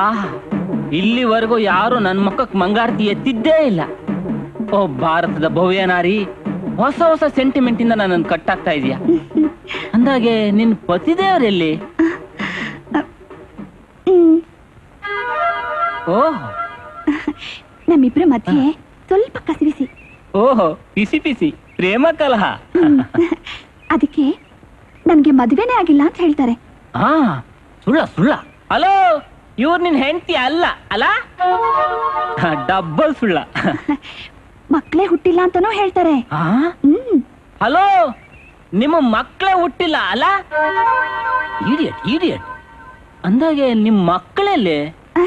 ಆಹಾ ಇಲ್ಲಿವರೆಗೂ ಯಾರು ನನ್ನ ಮಕ್ಕಕ್ ಮಂಗಾರತಿ ಎತ್ತಿದ್ದೇ ಇಲ್ಲ ಓ ಭಾರತದ ಭವ್ಯ ನಾರಿ ಹೊಸ ಹೊಸ ಸೆಂಟಿಮೆಂಟ್ ಇಂದ ನನ್ನನ್ನು ಕಟ್ಟಾಗ್ತಾ ಇದೀಯ ಅಂದಾಗೆ ನಿನ್ ಪತಿದೇವರೆಲ್ಲಿ ಹ್ಮ್ ಓಹ್ ನಮ್ಮಿಬ್ರ ಮಧ್ಯೆ ಸ್ವಲ್ಪ ಕಸಿವಿಸಿ ಓಹೋ ಪಿಸಿ ಪಿಸಿ ಪ್ರೇಮ ಕಲಹ ಅದಕ್ಕೆ ನನ್ಗೆ ಮದುವೆನೇ ಆಗಿಲ್ಲ ಅಂತ ಹೇಳ್ತಾರೆ ಹಾ ಸುಳ್ಳ ಸುಳ್ಳ ಹಲೋ ಇವ್ರು ನಿನ್ ಹೆಂಡತಿ ಅಲ್ಲ ಅಲ್ಲ ಡಬ್ಬಲ್ ಸುಳ್ಳ ಮಕ್ಕಳೇ ಹುಟ್ಟಿಲ್ಲ ಅಂತಾನೂ ಹೇಳ್ತಾರೆ ಹಾ ಹ್ಮ್ ಹಲೋ ನಿಮ್ಮ ಮಕ್ಕಳೇ ಹುಟ್ಟಿಲ್ಲ ಅಲ್ಲ ಇಡಿಯಟ್ ಇಡಿಯಟ್ ಅಂದಾಗೆ ನಿಮ್ ಮಕ್ಕಳಲ್ಲಿ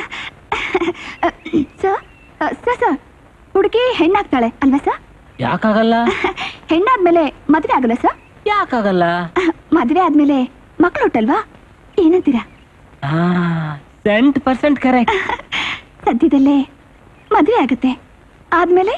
ಸರ್ ಸರ್ ಸರ್ ಹುಡುಗಿ ಹೆಣ್ಣಾಗ್ತಾಳೆ ಅಲ್ವಾ ಸರ್ ಯಾಕಾಗಲ್ಲ ಹೆಣ್ಣಾದ್ಮೇಲೆ ಮದುವೆ ಆಗಲ್ಲ ಸರ್ ಯಾಕಾಗಲ್ಲ ಮದುವೆ ಆದ್ಮೇಲೆ ಮಕ್ಳು ಹುಟ್ಟಲ್ವಾ ಏನಂತೀರಾ ಸೆಂಟ್ ಪರ್ಸೆಂಟ್ ಕರೆಕ್ಟ್ ಸದ್ಯದಲ್ಲೇ ಮದುವೆ ಆಗುತ್ತೆ ಆದ್ಮೇಲೆ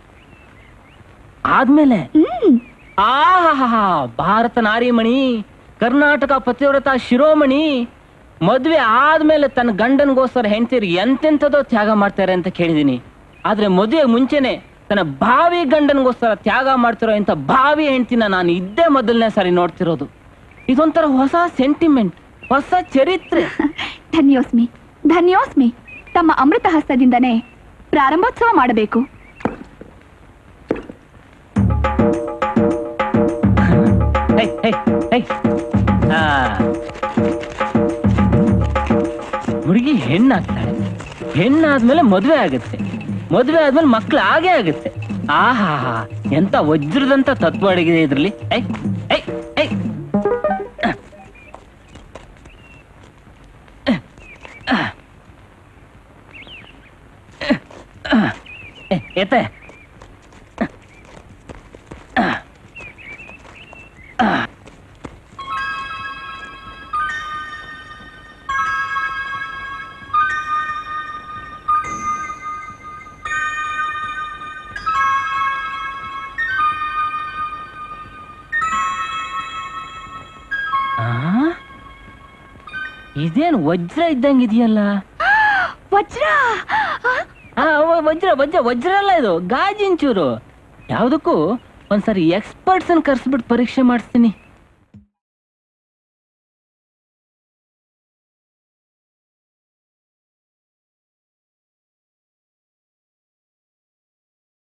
ಆದ್ಮೇಲೆ ಹ್ಮ್ ಆಹಾ ಭಾರತ ನಾರಿಮಣಿ ಕರ್ನಾಟಕ ಪತಿವ್ರತ ಶಿರೋಮಣಿ ಮದ್ವೆ ಆದ್ಮೇಲೆ ತನ್ನ ಗಂಡನ್ಗೋಸ್ಕರ ಹೆಂಡತಿರು ಎಂತೆಂಥದೋ ತ್ಯಾಗ ಮಾಡ್ತಾರೆ ಅಂತ ಕೇಳಿದೀನಿ ಆದ್ರೆ ಮದುವೆ ಮುಂಚೆನೆ ತನ್ನ ಭಾವಿ ಗಂಡನ್ಗೋಸ್ಕರ ತ್ಯಾಗ ಮಾಡ್ತಿರೋ ಇಂಥ ಭಾವಿ ಹೆಂಡತಿನ ನಾನು ಇದ್ದೇ ಮೊದಲನೇ ಸಾರಿ ನೋಡ್ತಿರೋದು ಇದೊಂಥರ ಹೊಸ ಸೆಂಟಿಮೆಂಟ್ ಹೊಸ ಚರಿತ್ರೆ ಧನ್ಯೋಸ್ಮಿ ಧನ್ಯೋಸ್ಮಿ ತಮ್ಮ ಅಮೃತ ಹಸ್ತದಿಂದನೇ ಪ್ರಾರಂಭೋತ್ಸವ ಮಾಡಬೇಕು ಹೇ, ಹೇ, ಹೇ. ಆ. ಹುಡುಗಿ ಹೆಣ್ಣಾಗ್ತಾಳೆ ಹೆಣ್ಣಾದ್ಮೇಲೆ ಮದುವೆ ಆಗುತ್ತೆ ಮದುವೆ ಆದ್ಮೇಲೆ ಮಕ್ಳು ಆಗೇ ಆಗುತ್ತೆ ಆಹಾ ಎಂತ ವಜ್ರದಂತ ತತ್ವ ಅಡಗಿದೆ ಇದ್ರಲ್ಲಿ ಐ ಐ ಐ ಎತ್ತೆ ಆ? ಇದೇನು ವಜ್ರ ಇದ್ದಂಗಿದೆಯಲ್ಲ ವಜ್ರ ಆ, ಆ, ವ- ವಜ್ರ ವಜ್ರ ವಜ್ರ ಅಲ್ಲ ಇದು ಗಾಜಿನ ಚೂರು ಯಾವ್ದಕ್ಕೂ ಒಂದ್ಸರಿ ಎಕ್ಸ್ಪರ್ಟ್ಸ್ ಕರ್ಸ್ಬಿಟ್ಟು ಪರೀಕ್ಷೆ ಮಾಡಿಸ್ತೀನಿ